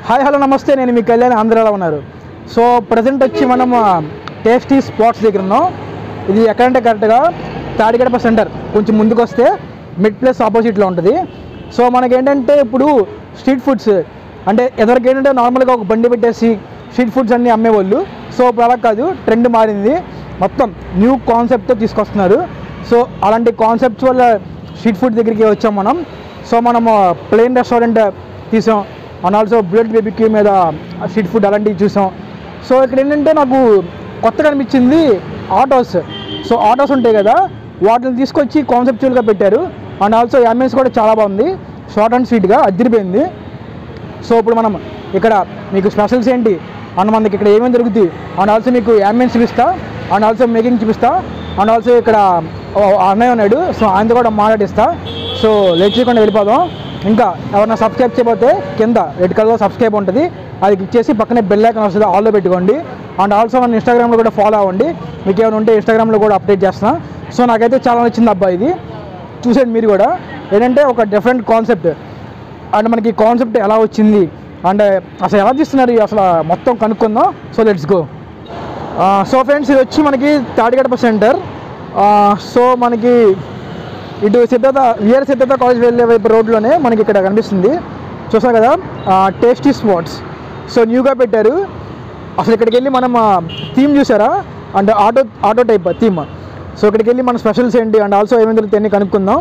Hi hello నమస్తే నేను మీ కళ్యాణ్ ఆంధ్రాలో ఉన్నారు సో ప్రజెంట్ వచ్చి మనం టేస్టీ స్పాట్స్ దగ్గర ఉన్నాం ఇది ఎక్కడంటే కరెక్ట్గా తాడిగడప సెంటర్ కొంచెం ముందుకు వస్తే మిడ్ ప్లేస్ ఆపోజిట్లో ఉంటుంది సో మనకేంటంటే ఇప్పుడు స్ట్రీట్ ఫుడ్స్ అంటే ఎదరికి ఏంటంటే నార్మల్గా ఒక బండి పెట్టేసి స్ట్రీట్ ఫుడ్స్ అన్నీ అమ్మేవాళ్ళు సో ఇప్పుడు అలా కాదు ట్రెండ్ మారింది మొత్తం న్యూ కాన్సెప్ట్తో తీసుకొస్తున్నారు సో అలాంటి కాన్సెప్ట్స్ వల్ల స్ట్రీట్ ఫుడ్ దగ్గరికి వచ్చాం మనం సో మనము ప్లేన్ రెస్టారెంట్ తీసాం అండ్ ఆల్సో బుల్లెట్ బేబిక్యూ మీద స్ట్రీట్ ఫుడ్ అలాంటివి చూసాం సో ఇక్కడ ఏంటంటే నాకు కొత్తగా అనిపించింది ఆటోస్ సో ఆటోస్ ఉంటాయి కదా వాటిని తీసుకొచ్చి కాన్సెప్చువల్గా పెట్టారు అండ్ ఆల్సో అంబియన్స్ కూడా చాలా బాగుంది షార్ట్ అండ్ స్వీట్గా అదిరిపోయింది సో ఇప్పుడు మనం ఇక్కడ మీకు స్పెషల్స్ ఏంటి అండ్ మనకి ఇక్కడ ఏమేమి దొరుకుతాయి అండ్ ఆల్సో మీకు అంబియన్స్ చూపిస్తా అండ్ ఆల్సో మేకింగ్ చూపిస్తా అండ్ ఆల్సో ఇక్కడ ఓ అన్నయ్య ఉన్నాడు సో ఆయనతో కూడా మాట్లాడిస్తా సో లేట్ చేయకుండా వెళ్ళిపోదాం ఇంకా ఎవరైనా సబ్స్క్రైబ్ చేయకపోతే కింద రెడ్ కలర్లో సబ్స్క్రైబ్ ఉంటుంది అది క్లిక్ చేసి పక్కనే బెల్ ఐకాన్ వస్తుంది ఆల్లో పెట్టుకోండి అండ్ ఆల్సో మన ఇన్స్టాగ్రామ్లో కూడా ఫాలో అవ్వండి మీకు ఏమైనా ఉంటే ఇన్స్టాగ్రామ్లో కూడా అప్డేట్ చేస్తాను సో నాకైతే చాలా నచ్చింది అబ్బా ఇది చూసేయండి మీరు కూడా ఏంటంటే ఒక డిఫరెంట్ కాన్సెప్ట్ అండ్ మనకి కాన్సెప్ట్ ఎలా వచ్చింది అండ్ అసలు ఎలా తీస్తున్నారు అసలు మొత్తం కనుక్కుందాం so let's go so friends ఇది వచ్చి మనకి తాడిగడప సెంటర్ సో మనకి ఇటు సిద్ధార్థ విఆర్ సిద్ధార్థ కాలేజ్ వెళ్ళే వైపు రోడ్లోనే మనకి ఇక్కడ కనిపిస్తుంది చూసాం కదా టేస్టీ స్పాట్స్ సో న్యూగా పెట్టారు అసలు ఇక్కడికి వెళ్ళి మనం థీమ్ చూసారా and auto auto type theme so ఇక్కడికి వెళ్ళి మన స్పెషల్స్ ఏంటి అండ్ ఆల్సో ఏమేమి దొరుకుతాయి అన్ని కనుక్కుందాం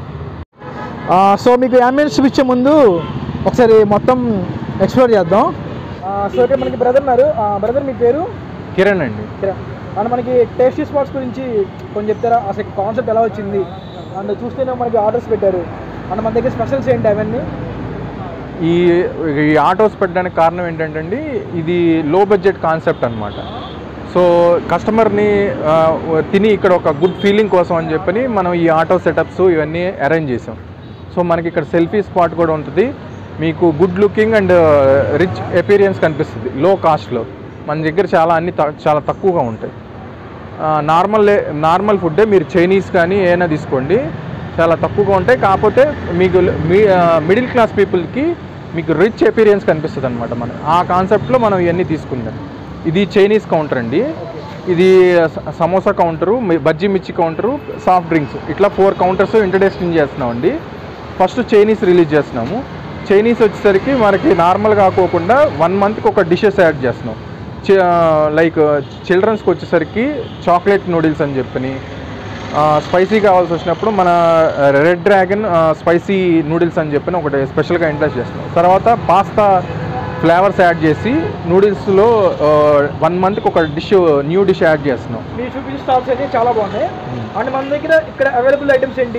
ఆ, సో మీకు అంబియన్స్ చూపించే ముందు ఒకసారి మొత్తం ఎక్స్ప్లోర్ చేద్దాం ఆ, సో ఇక్కడ మనకి బ్రదర్ ఉన్నారు బ్రదర్ మీ పేరు కిరణ్ అండి కిరణ్. అండ్ మనకి టేస్టీ స్పాట్స్ గురించి కొంచెం చెప్తారా అసలు కాన్సెప్ట్ ఎలా వచ్చింది అండ్ చూస్తేనే మనకి ఆర్డర్స్ పెట్టారు అండ్ మన దగ్గర స్పెషల్స్ ఏంటి అవన్నీ ఈ ఈ ఆటోస్ పెట్టడానికి కారణం ఏంటంటే అండి ఇది లో బడ్జెట్ కాన్సెప్ట్ అనమాట సో కస్టమర్ని ఆ, తిని ఇక్కడ ఒక గుడ్ ఫీలింగ్ కోసం అని చెప్పని మనం ఈ ఆటో సెటప్స్ ఇవన్నీ అరేంజ్ చేసాం సో మనకి ఇక్కడ సెల్ఫీ స్పాట్ కూడా ఉంటుంది మీకు good looking and rich experience కనిపిస్తుంది లో కాస్ట్లో మన దగ్గర చాలా అన్ని త- చాలా తక్కువగా ఉంటాయి నార్మల్ నార్మల్ ఫుడ్డే మీరు చైనీస్ కానీ ఏమైనా తీసుకోండి చాలా తక్కువగా ఉంటాయి కాకపోతే మీకు మీ మిడిల్ క్లాస్ పీపుల్కి మీకు రిచ్ ఎపీరియన్స్ కనిపిస్తుంది అనమాట మనం ఆ కాన్సెప్ట్లో మనం ఇవన్నీ తీసుకుందాం ఇది చైనీస్ కౌంటర్ అండి ఇది స- సమోసా కౌంటరు మి- bajji mirchi counter soft drinks ఇట్లా ఫోర్ కౌంటర్స్ ఇంట్రడక్షన్ చేస్తున్నామండి ఫస్ట్ చైనీస్ రిలీజ్ చేస్తున్నాము చైనీస్ వచ్చేసరికి మనకి నార్మల్ కాకోకుండా వన్ మంత్కి ఒక డిషెస్ యాడ్ చేస్తున్నాం లైక్ చిల్డ్రన్స్కి వచ్చేసరికి చాక్లెట్ నూడిల్స్ అని చెప్పని స్పైసీ కావాల్సి వచ్చినప్పుడు మన రెడ్ డ్రాగన్ స్పైసీ నూడిల్స్ అని చెప్పని ఒకటి స్పెషల్గా ఇంట్రెస్ట్ చేస్తున్నాం తర్వాత పాస్తా ఫ్లేవర్స్ యాడ్ చేసి నూడిల్స్లో వన్ మంత్కి ఒక డిష్ న్యూ డిష్ యాడ్ చేస్తున్నాం మీరు చూపించిన స్టాల్స్ అయితే చాలా బాగున్నాయి అండ్ మన దగ్గర ఇక్కడ అవైలబుల్ ఐటమ్స్ ఏంటి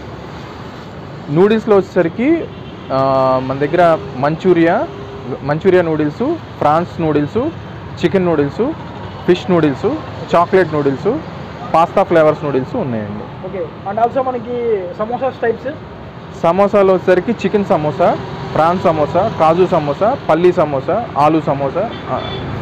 నూడిల్స్లో వచ్చేసరికి ఆ, మన దగ్గర Manchuria Manchuria noodles prawns noodles chicken noodles fish noodles chocolate noodles pasta flavours noodles ఉన్నాయండి ఓకే అండ్ ఆల్సో మనకి సమోసాస్ టైప్స్ సమోసాలో వచ్చేసరికి చికెన్ సమోసా ప్రాన్ సమోసా కాజు సమోసా పల్లీ సమోసా ఆలు సమోసా ఆ,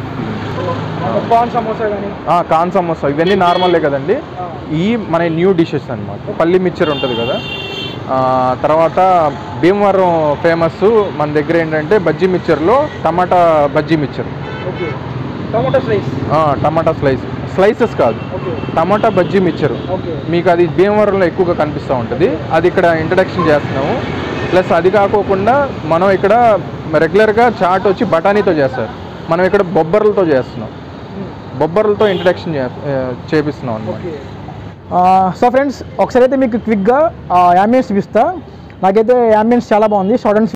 కార్న్ సమోసా కానీ ఆ, కాన్ సమోసా ఇవన్నీ నార్మలే కదండి ఈ మన న్యూ డిషెస్ అన్నమాట పల్లి మిక్చర్ ఉంటుంది కదా ఆ, తర్వాత భీమవరం ఫేమస్ మన దగ్గర ఏంటంటే బజ్జీ మిక్చర్లో tomato bajji mixture okay tomato slice ఆ, టమాటా స్లైస్ స్లైసెస్ కాదు okay tomato bajji mixture okay మీకు అది భీమవరంలో ఎక్కువగా కనిపిస్తూ ఉంటుంది అది ఇక్కడ ఇంట్రడక్షన్ చేస్తున్నాము ప్లస్ అది కాకోకుండా మనం ఇక్కడ రెగ్యులర్గా చాట్ వచ్చి బఠానీతో చేస్తారు మనం ఇక్కడ బొబ్బర్లతో చేస్తున్నాం బొబ్బర్లతో ఇంట్రడక్షన్ చేపిస్తున్నాం అనమాట ఓకే సో ఫ్రెండ్స్ ఒకసారి అయితే మీకు క్విక్గా అంబియన్స్ చూపిస్తా నాకైతే అంబియన్స్ చాలా బాగుంది షార్ట్ అండ్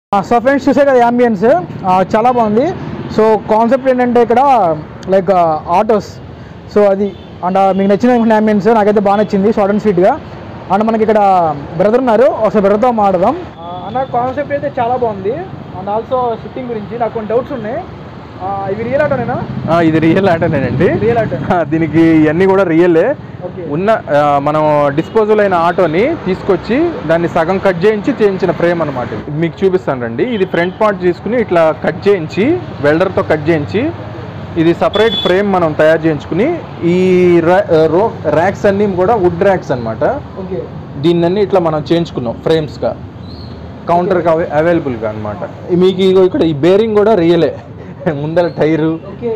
సో ఫ్రెండ్స్ చూసే కదా అంబియన్స్ చాలా బాగుంది సో కాన్సెప్ట్ ఏంటంటే ఇక్కడ లైక్ ఆటోస్ సో అది అండ్ మీకు నచ్చిన అంబియన్స్ నాకైతే బాగా నచ్చింది షార్ట్ అండ్ స్వీట్గా అండ్ మనకి ఇక్కడ బ్రదర్ ఉన్నారు ఒకసారి బ్రదర్తో మాట్లాడదాం అన్న కాన్సెప్ట్ అయితే చాలా బాగుంది అండ్ ఆల్సో సిట్టింగ్ గురించి నాకు కొన్ని డౌట్స్ ఉన్నాయి ఇవి రియల్ ఆటోనేనా ఆ, ఇది రియల్ ఆటోనేనండి రియల్ ఆటో ఆ, దీనికి ఇవన్నీ కూడా రియలే ఓకే ఉన్న ఆ, మనం డిస్పోజల్ అయిన ఆటోని తీసుకొచ్చి దాన్ని సగం కట్ చేయించి చేయించిన ఫ్రేమ్ అనమాట ఇది మీకు చూపిస్తాను రండి ఇది ఫ్రంట్ పార్ట్ తీసుకుని ఇట్లా కట్ చేయించి వెల్డర్తో కట్ చేయించి ఇది సపరేట్ ఫ్రేమ్ మనం తయారు చేయించుకుని ఈ రా- రో ర్యాక్స్ అన్నీ కూడా వుడ్ ర్యాక్స్ అనమాట ఓకే దీన్ని ఇట్లా మనం చేయించుకున్నాం ఫ్రేమ్స్గా కౌంటర్కి అవై అవైలబుల్గా అనమాట మీకు ఇగో ఇక్కడ ఈ బేరింగ్ కూడా రియలే ముందర టైరు ఓకే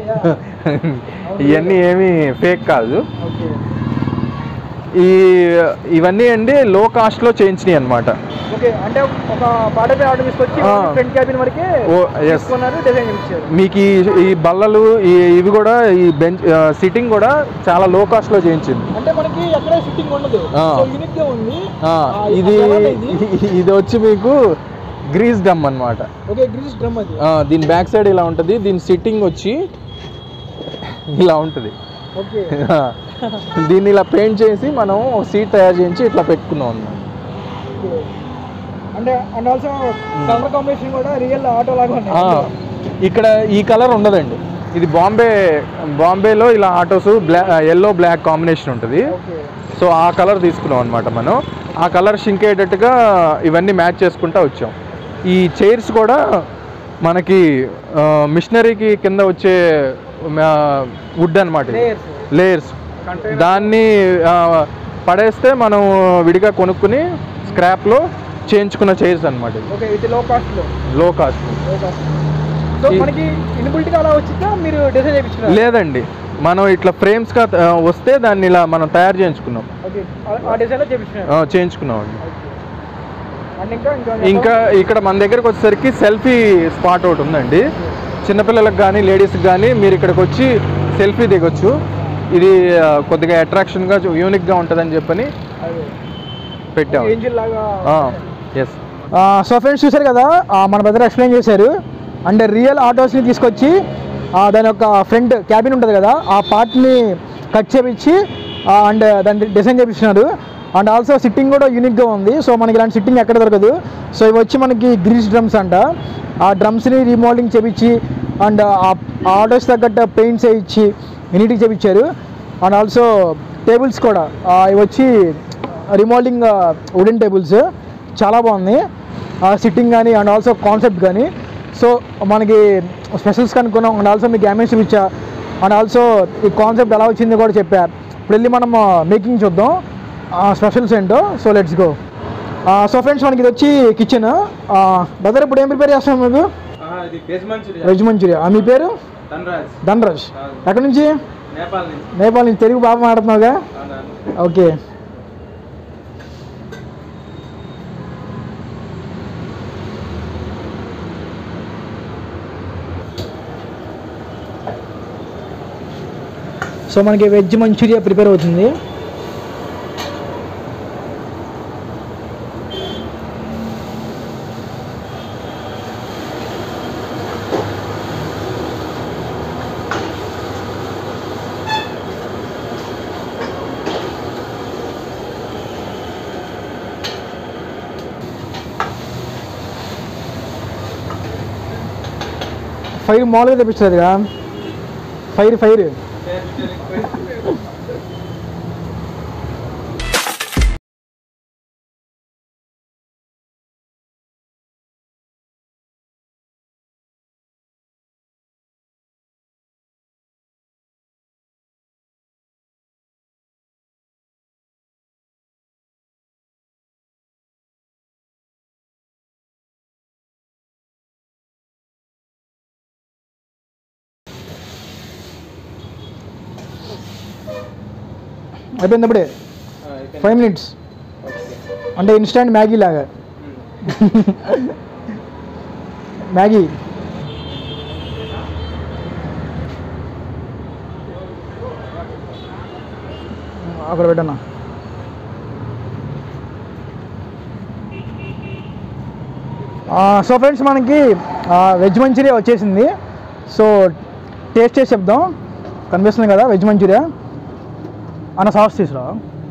ఇవన్నీ ఏమీ ఫేక్ కాదు ఓకే ఈ ఇవన్నీ అండి లో కాస్ట్లో చేయించినాయి అనమాట ఓకే అంటే ఒక పాటపై ఆటో తీసుకొచ్చి ఆ. ఫ్రంట్ క్యాబిన్ వరకే ఓ ఎస్ తీసుకున్నారు డిజైన్ ఇచ్చారు మీకు ఈ ఈ బల్లలు ఈ ఇవి కూడా ఈ బెంచ్ సిట్టింగ్ కూడా చాలా లో కాస్ట్లో చేయించింది అంటే మనకి ఎక్కడ సిట్టింగ్ ఉండదు ఆ. సో యూనిక్ గా ఉంది ఆ, ఆ, ఇది ఎలా ఇది? ఇది వచ్చి మీకు గ్రీస్ డమ్ అనమాట ఓకే గ్రీస్ డ్రమ్ అది దీని బ్యాక్ సైడ్ ఇలా ఉంటుంది దీని సిట్టింగ్ వచ్చి ఇలా ఉంటుంది ఓకే దీన్ని ఇలా పెయింట్ చేసి మనం ఒక సీట్ తయారు చేయించి ఇట్లా పెట్టుకున్నాం అన్నమాట ఓకే. అంటే అండ్ ఆల్సో కలర్ కాంబినేషన్ కూడా రియల్ ఆటో లాగా ఉంది ఆ, ఇక్కడ ఈ కలర్ ఉండదండి ఇది బాంబే బాంబేలో ఇలా autos black yellow black combination ఉంటుంది ఓకే సో ఆ కలర్ తీసుకున్నాం అనమాట మనం ఆ కలర్ షింక్ అయ్యేటట్టుగా ఇవన్నీ మ్యాచ్ చేసుకుంటా వచ్చాం ఈ చైర్స్ కూడా మనకి మిషనరీకి కింద వచ్చే వుడ్ అనమాట లేయర్స్ లేయర్స్ దాన్ని ఆ, పడేస్తే మనం విడిగా కొనుక్కుని స్క్రాప్లో చేయించుకున్న చైర్స్ అనమాట ఓకే ఇది లో కాస్ట్ లో లో కాస్ట్ లో కాస్ట్ సో ఈ- మనకి ఇన్బిల్ట్ అలా వచ్చిందా మీరు డిజైన్ చేయించారు లేదండి మనం ఇట్లా ఫ్రేమ్స్గా వస్తే దాన్ని ఇలా మనం తయారు చేయించుకున్నాం ఓకే ఆ- ఆ డిజైన్ లో చేయించారు ఆ, చేయించుకున్నాం అండి అండ్ ఇంకా ఇంకా ఇంకా ఇక్కడ మన దగ్గరకు వచ్చేసరికి సెల్ఫీ స్పాట్ ఒకటి ఉందండి చిన్నపిల్లలకు కానీ లేడీస్కి కానీ మీరు ఇక్కడికి వచ్చి సెల్ఫీ దిగొచ్చు ఇది ఆ, కొద్దిగా అట్రాక్షన్గా యూనిక్గా ఉంటుందని చెప్పని పెట్టాము ఏంజిల్ లాగా ఎస్ సో ఫ్రెండ్స్ చూశారు కదా ఆ, మన బ్రదర్ ఎక్స్ప్లెయిన్ చేశారు అండ్ రియల్ ఆటోస్ని తీసుకొచ్చి ఆ, దాని యొక్క ఫ్రంట్ క్యాబిన్ ఉంటుంది కదా ఆ పార్ట్ని కట్ చేపించి అండ్ దాన్ని డిజైన్ చేపించినారు అండ్ ఆల్సో సిట్టింగ్ కూడా యూనిక్గా ఉంది సో మనకి ఇలాంటి సిట్టింగ్ ఎక్కడ దొరకదు సో ఇవి వచ్చి మనకి గ్రీస్ డ్రమ్స్ అంట ఆ డ్రమ్స్ని రీమోల్డింగ్ చేపించి అండ్ ఆ ఆటోస్ తగ్గట్టు పెయింట్స్ వేయించి నీట్గా చేపించారు అండ్ ఆల్సో టేబుల్స్ కూడా ఆ, ఇవి వచ్చి రిమోల్డింగ్ వుడెన్ టేబుల్స్ చాలా బాగుంది సిట్టింగ్ కానీ అండ్ ఆల్సో కాన్సెప్ట్ కానీ సో మనకి స్పెషల్స్ కనుక్కున్నాం అండ్ ఆల్సో మీకు డ్యామేజ్ చూపించా అండ్ ఆల్సో ఈ కాన్సెప్ట్ ఎలా వచ్చింది కూడా చెప్పా ఇప్పుడు వెళ్ళి మనం మేకింగ్ చూద్దాం స్పెషల్స్ ఏంటో so let's go so friends మనకి ఇది వచ్చి కిచెన్ బ్రదర్ ఇప్పుడు ఏం ప్రిపేర్ చేస్తాం మీకు ఇది వెజ్ మంచూరియా వెజ్ మంచూరియా మీ పేరు ధనరాజ్ ధనరాజ్ ఎక్కడి నుంచి నేపాల్ నుంచి నేపాల్ నుంచి తెలుగు బాగా మాట్లాడుతున్నావుగా ఓకే సో మనకి వెజ్ మంచూరియా ప్రిపేర్ అవుతుంది ఫైర్ మామూలుగా తెప్పించలేదు కదా ఫైర్ ఫైర్ అయిపోయింది అప్పుడే ఫైవ్ మినిట్స్ అంటే ఇన్స్టెంట్ మ్యాగీ లాగా మ్యాగీ అక్కడ పెట్టన్నా సో ఫ్రెండ్స్ మనకి వెజ్ మంచూరియా వచ్చేసింది సో టేస్ట్ చేసి చెప్దాం కనిపిస్తుంది కదా వెజ్ మంచూరియా అన్న సాస్ తీసురా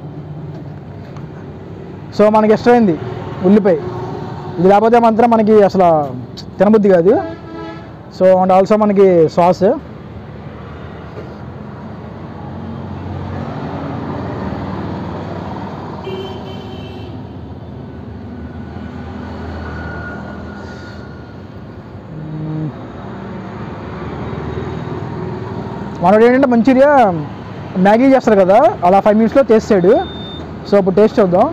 సో మనకి ఇష్టమైంది ఉల్లిపాయ ఇది లేకపోతే మాత్రం మనకి అసలు తినబుద్ధి కాదు సో అండ్ ఆల్సో మనకి సాస్ మనోడు ఏంటంటే మంచిగా మ్యాగీ చేస్తారు కదా అలా ఫైవ్ మినిట్స్లో చేస్తాడు సో ఇప్పుడు టేస్ట్ చూద్దాం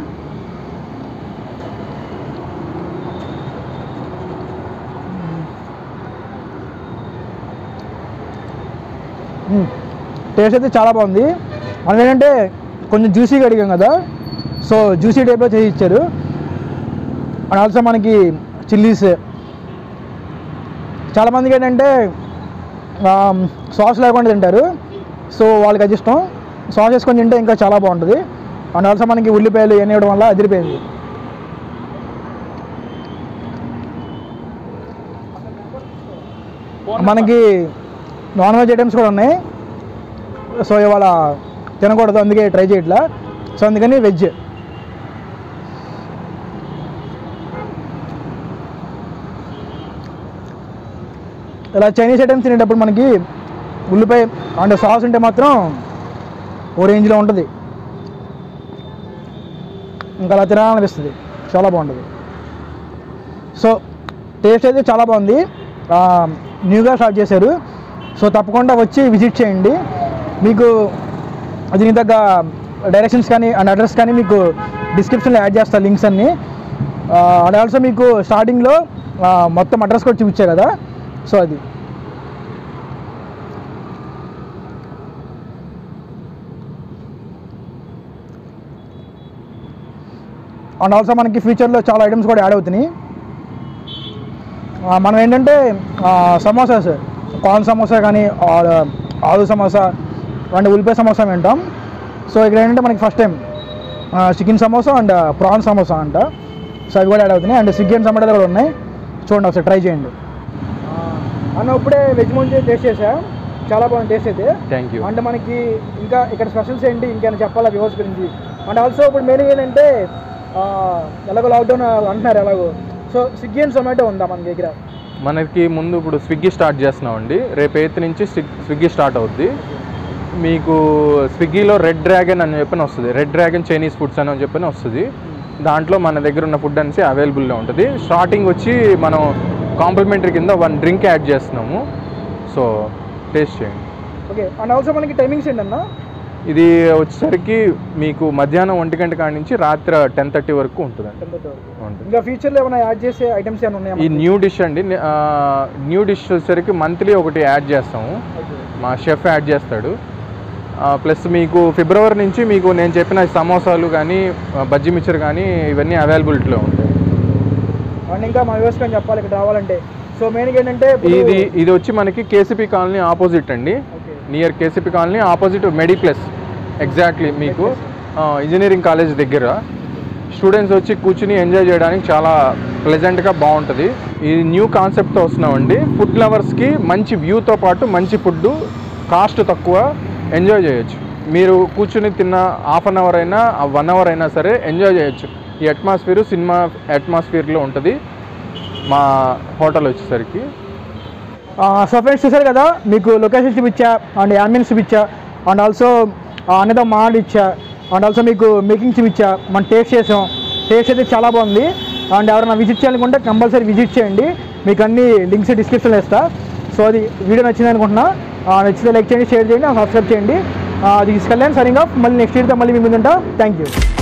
టేస్ట్ అయితే చాలా బాగుంది మనం ఏంటంటే కొంచెం జ్యూసీగా అడిగాం కదా సో జ్యూసీ టైప్లో చేసి ఇచ్చారు అండ్ ఆల్సో మనకి చిల్లీస్ చాలామందికి ఏంటంటే సాస్ లేకుండా తింటారు సో వాళ్ళకి అది ఇష్టం సాస్ వేసుకొని తింటే ఇంకా చాలా బాగుంటుంది అండ్ ఆల్సో మనకి ఉల్లిపాయలు ఇవన్నీ ఇవ్వడం వల్ల అదిరిపోయింది మనకి నాన్ వెజ్ ఐటమ్స్ కూడా ఉన్నాయి సో ఇవాళ తినకూడదు అందుకే ట్రై చేయట్లా సో అందుకని వెజ్ ఇలా చైనీస్ ఐటమ్స్ తినేటప్పుడు మనకి ఉల్లిపాయ అండ్ సాస్ ఉంటే మాత్రం ఓ రేంజ్లో ఉంటుంది ఇంకా అలా తినాలనిపిస్తుంది చాలా బాగుంటుంది సో టేస్ట్ అయితే చాలా బాగుంది ఆ, న్యూగా స్టార్ట్ చేశారు సో తప్పకుండా వచ్చి విజిట్ చేయండి మీకు దీనికి తగ్గ డైరెక్షన్స్ కానీ అండ్ అడ్రస్ కానీ మీకు డిస్క్రిప్షన్లో యాడ్ చేస్తారు లింక్స్ అన్నీ అండ్ ఆల్సో మీకు స్టార్టింగ్లో మొత్తం అడ్రస్ కూడా చూపించా కదా సో అది అండ్ ఆల్సో మనకి ఫ్యూచర్లో చాలా ఐటమ్స్ కూడా యాడ్ అవుతున్నాయి ఆ, మనం ఏంటంటే ఆ, సమోసాస్ కార్న్ సమోసా కానీ ఆ- ఆలు సమోసా అండ్ ఉల్లిపాయ సమోసా వింటాం సో ఇక్కడ ఏంటంటే మనకి first time chicken samosa and prawn samosa అంట సో అవి కూడా యాడ్ అవుతున్నాయి అండ్ స్విగ్గీ అండ్ సమోటా కూడా ఉన్నాయి చూడండి ఒకసారి ట్రై చేయండి అన్న ఇప్పుడే వెజ్ మంచూరియా టేస్ట్ చేసా చాలా బాగుంది టేస్ట్ అయితే థ్యాంక్ యూ అంటే మనకి ఇంకా ఇక్కడ స్పెషల్స్ ఏంటి ఇంకేమైనా చెప్పాలా వ్యూవర్స్ గురించి అండ్ ఆల్సో ఇప్పుడు మెయిన్ ఏంటంటే ఆ, ఎలాగో లాక్డౌన్ అంటున్నారు ఎలాగో సో స్విగ్గీ అండ్ జొమాటో ఉందా మన దగ్గర మనకి ముందు ఇప్పుడు స్విగ్గీ స్టార్ట్ చేస్తున్నామండి రేపు ఎయిత్ నుంచి స్విగ్- స్విగ్గీ స్టార్ట్ అవుద్ది మీకు స్విగ్గీలో రెడ్ డ్రాగన్ అని చెప్పని వస్తుంది రెడ్ డ్రాగన్ చైనీస్ ఫుడ్స్ అని చెప్పని వస్తుంది దాంట్లో మన దగ్గర ఉన్న ఫుడ్ అనేసి అవైలబుల్లో ఉంటుంది స్టార్టింగ్ వచ్చి మనం కాంప్లిమెంటరీ కింద వన్ డ్రింక్ యాడ్ చేస్తున్నాము సో టేస్ట్ చేయండి ఓకే అండ్ ఆల్సో మనకి టైమింగ్స్ ఏంటన్నా ఇది వచ్చేసరికి మీకు మధ్యాహ్నం ఒంటి గంట కాడి నుంచి రాత్రి టెన్ థర్టీ వరకు ఉంటుందండి ఉంటుంది ఇంకా ఫ్యూచర్లో ఏమైనా యాడ్ చేసే ఐటమ్స్ ఏమైనా ఉన్నాయా ఈ న్యూ డిష్ అండి ఆ, న్యూ డిష్ వచ్చేసరికి మంత్లీ ఒకటి యాడ్ చేస్తాము మా షెఫ్ యాడ్ చేస్తాడు ఆ, ప్లస్ మీకు ఫిబ్రవరి నుంచి మీకు నేను చెప్పిన సమోసాలు కానీ ఆ, బజ్జీ మిక్చర్ కానీ ఇవన్నీ అవైలబిలిటీలో ఉంటాయి అండ్ ఇంకా మా వ్యూవర్స్ కానీ చెప్పాలి ఇక్కడ రావాలంటే సో మెయిన్గా ఏంటంటే ఇప్పుడు- ఇది ఇది వచ్చి మనకి కేసీపీ కాలనీ ఆపోజిట్ అండి okay near KCP colony opposite Medi Plus exactly మీకు ఆ, ఇంజనీరింగ్ కాలేజ్ దగ్గర స్టూడెంట్స్ వచ్చి కూర్చుని ఎంజాయ్ చేయడానికి చాలా ప్లెజెంట్గా బాగుంటుంది ఇది న్యూ కాన్సెప్ట్తో వస్తున్నామండి ఫుడ్ లవర్స్కి మంచి వ్యూతో పాటు మంచి ఫుడ్ కాస్ట్ తక్కువ ఎంజాయ్ చేయొచ్చు మీరు కూర్చుని తిన్న హాఫ్ అన్ అవర్ అయినా వన్ అవర్ అయినా సరే ఎంజాయ్ చేయొచ్చు ఈ అట్మాస్ఫియర్ సినిమా అట్మాస్ఫియర్లో ఉంటుంది మా హోటల్ వచ్చేసరికి సో ఫ్రెండ్స్ చూసారు కదా మీకు లొకేషన్ చూపించా అండ్ యామిన్స్ చూపించా అండ్ ఆల్సో అనేది మాట ఇచ్చా అండ్ ఆల్సో మీకు మేకింగ్ చూపించా మనం టేస్ట్ చేసాం టేస్ట్ అయితే చాలా బాగుంది అండ్ ఎవరైనా విజిట్ చేయాలనుకుంటే కంపల్సరీ విజిట్ చేయండి మీకు అన్ని లింక్స్ డిస్క్రిప్షన్లో ఇస్తా సో అది వీడియో నచ్చింది అనుకుంటున్నా ఆ, నచ్చితే లైక్ చేయండి షేర్ చేయండి సబ్స్క్రైబ్ చేయండి అది తీసుకెళ్ళాను సరిగా మళ్ళీ నెక్స్ట్ ఇయర్తో మళ్ళీ మీ ముందుంటా థ్యాంక్ యూ